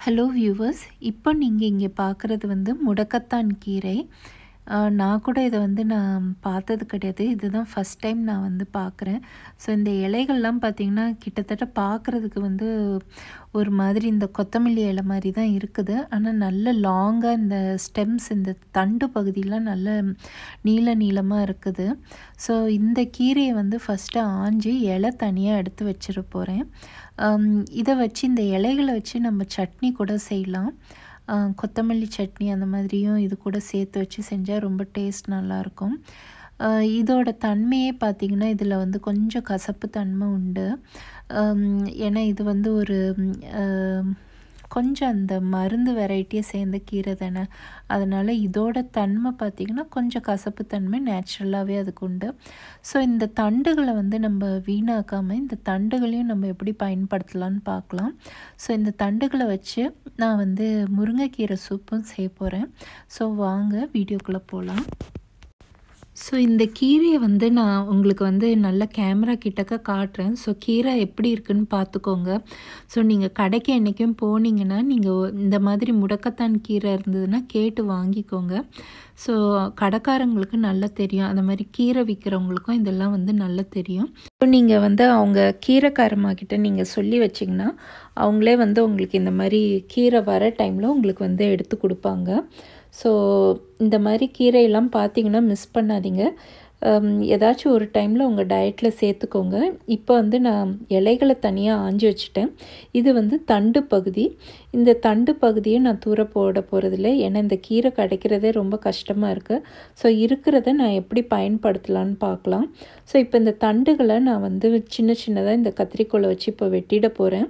hello viewers இப்போ நீங்கள் இங்கே பார்க்குறது வந்து முடக்கத்தான் கீரை ஆஹ் நான் கூட இதை வந்து நான் பார்த்தது கிடையாது இதுதான் ஃபஸ்ட் டைம் நான் வந்து பார்க்குறேன் ஸோ இந்த இலைகள்லாம் பார்த்திங்கன்னா கிட்டத்தட்ட பார்க்குறதுக்கு வந்து ஒரு மாதிரி இந்த கொத்தமல்லி இலை மாதிரி தான் இருக்குது ஆனால் நல்ல லாங்காக இந்த ஸ்டெம்ஸ் இந்த தண்டு பகுதியெலாம் நல்ல நீள நீளமாக இருக்குது ஸோ இந்த கீரையை வந்து ஃபஸ்ட்டு ஆஞ்சி இலை தனியாக எடுத்து வச்சிட போகிறேன் இதை வச்சு இந்த இலைகளை வச்சு நம்ம சட்னி கூட செய்யலாம் ஆஹ் கொத்தமல்லி சட்னி அந்த மாதிரியும் இது கூட சேர்த்து வச்சு செஞ்சால் ரொம்ப டேஸ்ட் நல்லாயிருக்கும் ஆஹ் இதோட தன்மையே பார்த்திங்கன்னா இதில் வந்து கொஞ்சம் கசப்பு தன்மை உண்டு ஆம், ஏன்னா இது வந்து ஒரு ஆம், கொஞ்சம் அந்த மருந்து வெரைட்டியை சேர்ந்த கீரை தானே அதனால் இதோட தன்மை பார்த்திங்கன்னா கொஞ்சம் கசப்பு தன்மை நேச்சுரலாகவே அதுக்கு உண்டு ஸோ இந்த தண்டுகளை வந்து நம்ம வீணாக்காமல் இந்த தண்டுகளையும் நம்ம எப்படி பயன்படுத்தலாம்னு பார்க்கலாம் ஸோ இந்த தண்டுகளை வச்சு நான் வந்து முருங்கைக்கீரை சூப்பும் செய்ய போகிறேன் ஸோ வாங்க வீடியோக்குள்ளே போகலாம் ஸோ இந்த கீரையை வந்து நான் உங்களுக்கு வந்து நல்ல கேமரா கிட்டக்க காட்டுறேன் ஸோ கீரை எப்படி இருக்குன்னு பார்த்துக்கோங்க ஸோ நீங்கள் கடைக்கு என்றைக்கும் போனீங்கன்னா நீங்கள் இந்த மாதிரி முடக்கத்தான் கீரை இருந்ததுன்னா கேட்டு வாங்கிக்கோங்க ஸோ கடைக்காரங்களுக்கு நல்லா தெரியும் அந்த மாதிரி கீரை விற்கிறவங்களுக்கும் இதெல்லாம் வந்து நல்லா தெரியும் ஸோ நீங்கள் வந்து அவங்க கீரைக்காரம்மா கிட்ட நீங்கள் சொல்லி வச்சிங்கன்னா அவங்களே வந்து உங்களுக்கு இந்த மாதிரி கீரை வர டைமில் உங்களுக்கு வந்து எடுத்து கொடுப்பாங்க ஸோ இந்த மாதிரி கீரையெல்லாம் பார்த்தீங்கன்னா மிஸ் பண்ணாதீங்க ஹம், ஏதாச்சும் ஒரு டைமில் உங்கள் டயட்டில் சேர்த்துக்கோங்க இப்போ வந்து நான் இலைகளை தனியாக ஆஞ்சி வச்சுட்டேன் இது வந்து தண்டு பகுதி இந்த தண்டு பகுதியை நான் தூர போட போகிறதில்ல ஏன்னா இந்த கீரை கிடைக்கிறதே ரொம்ப கஷ்டமாக இருக்குது ஸோ இருக்கிறத நான் எப்படி பயன்படுத்தலான்னு பார்க்கலாம் ஸோ இப்போ இந்த தண்டுகளை நான் வந்து சின்ன சின்னதாக இந்த கத்திரிக்கோலை வச்சு இப்போ வெட்டிட போகிறேன்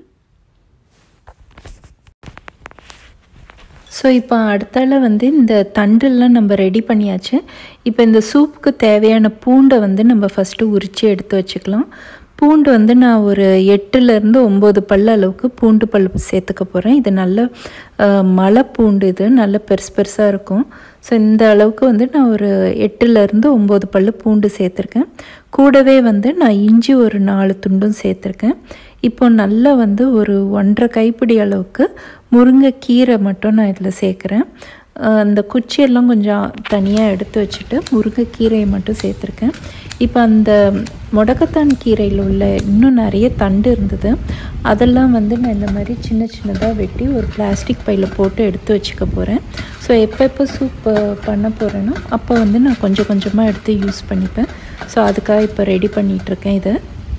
ஸோ இப்போ அடுத்தால வந்து இந்த தண்டெல்லாம் நம்ம ரெடி பண்ணியாச்சு இப்போ இந்த சூப்புக்கு தேவையான பூண்டை வந்து நம்ம ஃபஸ்ட்டு உரித்து எடுத்து வச்சுக்கலாம் பூண்டு வந்து நான் ஒரு எட்டுலேருந்து ஒம்பது பல் அளவுக்கு பூண்டு பல் சேர்த்துக்க போகிறேன் இது நல்ல அஹ், மலை பூண்டு இது நல்ல பெருசு பெருசாக இருக்கும் ஸோ இந்த அளவுக்கு வந்து நான் ஒரு எட்டுலேருந்து ஒம்பது பல் பூண்டு சேர்த்துருக்கேன் கூடவே வந்து நான் இஞ்சி ஒரு நாலு துண்டும் சேர்த்துருக்கேன் இப்போ நல்லா வந்து ஒரு ஒன்றரை கைப்பிடி அளவுக்கு முருங்கைக்கீரை மட்டும் நான் இதில் சேர்க்குறேன் அஹ் அந்த குச்சியெல்லாம் கொஞ்சம் தனியாக எடுத்து வச்சுட்டு முருங்கைக்கீரையை மட்டும் சேர்த்துருக்கேன் இப்போ அந்த முடக்கத்தான் கீரையில் உள்ள இன்னும் நிறைய தண்டு இருந்தது அதெல்லாம் வந்து நான் இந்த மாதிரி சின்ன சின்னதாக வெட்டி ஒரு பிளாஸ்டிக் பையில் போட்டு எடுத்து வச்சுக்க போகிறேன் ஸோ எப்போ எப்போ சூப் பண்ண போகிறேனோ அப்போ வந்து நான் கொஞ்சம் கொஞ்சமாக எடுத்து யூஸ் பண்ணிப்பேன் ஸோ அதுக்காக இப்போ ரெடி பண்ணிகிட்ருக்கேன் இதை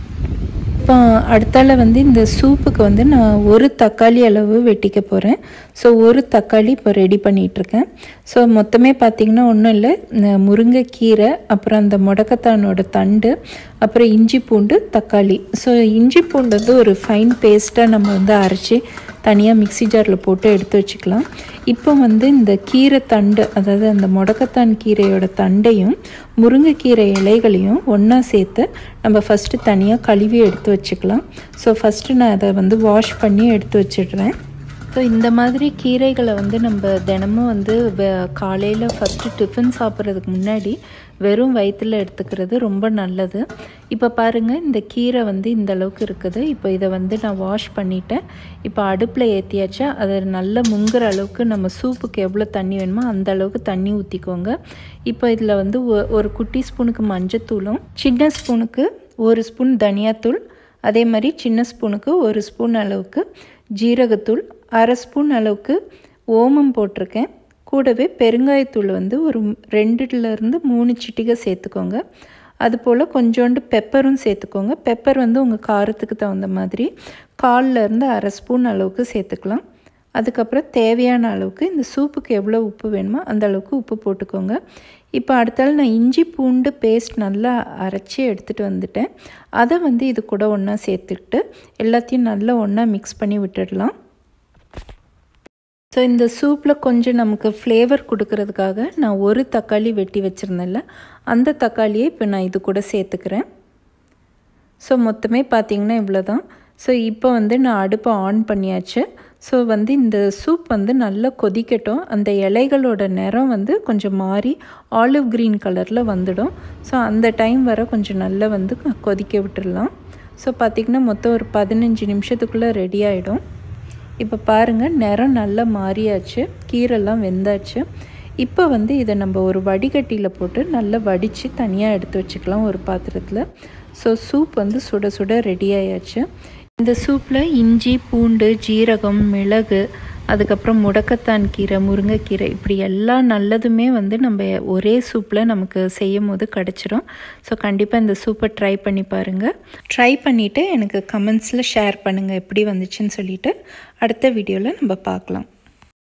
இப்போ அடுத்தால வந்து இந்த சூப்புக்கு வந்து நான் ஒரு தக்காளி அளவு வெட்டிக்க போகிறேன் ஸோ ஒரு தக்காளி இப்போ ரெடி பண்ணிகிட்ருக்கேன் ஸோ மொத்தமே பார்த்திங்கன்னா ஒன்றும் இல்லை இந்த முருங்கைக்கீரை அப்புறம் அந்த முடக்கத்தானோட தண்டு அப்புறம் இஞ்சி பூண்டு தக்காளி ஸோ இஞ்சி பூண்டு வந்து ஒரு ஃபைன் பேஸ்ட்டாக நம்ம வந்து அரைச்சி தனியாக மிக்ஸி ஜாரில் போட்டு எடுத்து வச்சுக்கலாம் இப்போ வந்து இந்த கீரை தண்டு அதாவது அந்த முடக்கத்தான் கீரையோட தண்டையும் முருங்கைக்கீரை இலைகளையும் ஒன்றா சேர்த்து நம்ம ஃபஸ்ட்டு தனியாக கழுவி எடுத்து வச்சுக்கலாம் ஸோ ஃபஸ்ட்டு நான் அதை வந்து வாஷ் பண்ணி எடுத்து வச்சிடுறேன் ஸோ இந்த மாதிரி கீரைகளை வந்து நம்ம தினமும் வந்து காலையில் ஃபஸ்ட்டு டிஃபன் சாப்பிட்றதுக்கு முன்னாடி வெறும் வயிற்றில் எடுத்துக்கிறது ரொம்ப நல்லது இப்போ பாருங்கள் இந்த கீரை வந்து இந்த அளவுக்கு இருக்குது இப்போ இதை வந்து நான் வாஷ் பண்ணிட்டேன் இப்போ அடுப்பில் ஏற்றியாச்சா அதை நல்லா முங்குற அளவுக்கு நம்ம சூப்புக்கு எவ்வளோ தண்ணி வேணுமோ அந்த அளவுக்கு தண்ணி ஊற்றிக்கோங்க இப்போ இதில் வந்து ஒ- ஒரு குட்டி ஸ்பூனுக்கு மஞ்சத்தூளும் சின்ன ஸ்பூனுக்கு ஒரு ஸ்பூன் தனியாத்தூள் அதே மாதிரி சின்ன ஸ்பூனுக்கு ஒரு ஸ்பூன் அளவுக்கு ஜீரகத்தூள் அரை ஸ்பூன் அளவுக்கு ஓமம் போட்டிருக்கேன் கூடவே பெருங்காயத்தூள் வந்து ஒரு ரெண்டுலேருந்து மூணு சிட்டிகை சேர்த்துக்கோங்க அதுபோல் கொஞ்சோண்டு பெப்பரும் சேர்த்துக்கோங்க பெப்பர் வந்து உங்கள் காரத்துக்கு தகுந்த மாதிரி கால்ல இருந்து அரை ஸ்பூன் அளவுக்கு சேர்த்துக்கலாம் அதுக்கப்புறம் தேவையான அளவுக்கு இந்த சூப்புக்கு எவ்வளோ உப்பு வேணுமோ அந்த அளவுக்கு உப்பு போட்டுக்கோங்க இப்போ அடுத்தால நான் இஞ்சி பூண்டு பேஸ்ட் நல்லா அரைச்சி எடுத்துகிட்டு வந்துட்டேன் அதை வந்து இது கூட ஒன்றா சேர்த்துக்கிட்டு எல்லாத்தையும் நல்லா ஒன்றா மிக்ஸ் பண்ணி விட்டுடலாம் ஸோ இந்த சூப்பில் கொஞ்சம் நமக்கு ஃப்ளேவர் கொடுக்கறதுக்காக நான் ஒரு தக்காளி வெட்டி வச்சுருந்தேன்ல அந்த தக்காளியை இப்போ நான் இது கூட சேர்த்துக்கிறேன் ஸோ மொத்தமே பார்த்தீங்கன்னா இவ்வளோ தான் ஸோ இப்போ வந்து நான் அடுப்பை ஆன் பண்ணியாச்சு ஸோ வந்து இந்த சூப் வந்து நல்லா கொதிக்கட்டும் அந்த இலைகளோட நிறம் வந்து கொஞ்சம் மாறி ஆலிவ் க்ரீன் கலரில் வந்துடும் ஸோ அந்த டைம் வர கொஞ்சம் நல்லா வந்து கொதிக்க விட்டுடலாம் ஸோ பார்த்திங்கன்னா மொத்தம் ஒரு பதினஞ்சு நிமிஷத்துக்குள்ளே ரெடி ஆகிடும் இப்போ பாருங்கள் நிறம் நல்லா மாறியாச்சு கீரைலாம் வெந்தாச்சு இப்போ வந்து இதை நம்ம ஒரு வடிகட்டியில் போட்டு நல்லா வடித்து தனியாக எடுத்து வச்சுக்கலாம் ஒரு பாத்திரத்தில் ஸோ சூப் வந்து சுட சுட ரெடி ஆயாச்சு இந்த சூப்பில் இஞ்சி பூண்டு ஜீரகம் மிளகு அதுக்கப்புறம் முடக்கத்தான் கீரை முருங்கைக்கீரை இப்படி எல்லா நல்லதுமே வந்து நம்ம ஒரே சூப்பில் நமக்கு செய்யும் போது கிடச்சிரும் ஸோ கண்டிப்பாக இந்த சூப்பை ட்ரை பண்ணி பாருங்கள் ட்ரை பண்ணிவிட்டு எனக்கு கமெண்ட்ஸில் ஷேர் பண்ணுங்கள் எப்படி வந்துச்சுன்னு சொல்லிவிட்டு அடுத்த வீடியோவில் நம்ம பார்க்கலாம்